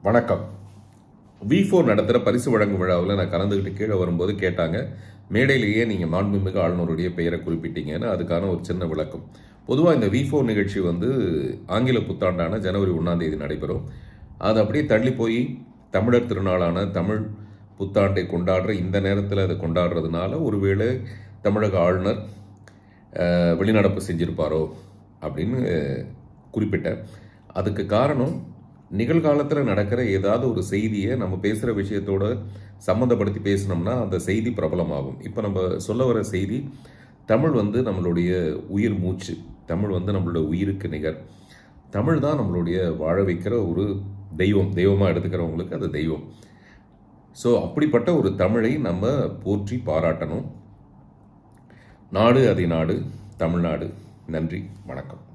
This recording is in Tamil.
வணக்கம் வி ஃபோர் நடத்துகிற பரிசு வழங்கும் விழாவில் நான் கலந்துக்கிட்டு கீழே வரும்போது கேட்டாங்க மேடையிலேயே நீங்கள் மாண்புமிகு ஆளுநருடைய பெயரை குறிப்பிட்டீங்கன்னு அதுக்கான ஒரு சின்ன விளக்கம் பொதுவாக இந்த வி ஃபோர் நிகழ்ச்சி வந்து ஆங்கில புத்தாண்டான ஜனவரி ஒன்றாம் தேதி நடைபெறும் அது அப்படியே தள்ளி போய் தமிழர் திருநாளான தமிழ் புத்தாண்டை கொண்டாடுற இந்த நேரத்தில் அதை கொண்டாடுறதுனால ஒருவேளை தமிழக ஆளுநர் அஹ், வெளிநடப்பு செஞ்சிருப்பாரோ அப்படின்னு குறிப்பிட்டேன் அதுக்கு காரணம் நிகழ்காலத்தில் நடக்கிற ஏதாவது ஒரு செய்தியை நம்ம பேசுகிற விஷயத்தோட சம்மந்தப்படுத்தி பேசினோம்னா அந்த செய்தி பிரபலமாகும் இப்போ நம்ம சொல்ல வர செய்தி தமிழ் வந்து நம்மளுடைய உயிர் மூச்சு தமிழ் வந்து நம்மளோட உயிருக்கு நிகர் தமிழ் தான் நம்மளுடைய வாழ வைக்கிற ஒரு தெய்வம் தெய்வமாக எடுத்துக்கிறவங்களுக்கு அது தெய்வம் ஸோ அப்படிப்பட்ட ஒரு தமிழை நம்ம போற்றி பாராட்டணும் நாடு அதை நாடு தமிழ்நாடு நன்றி வணக்கம்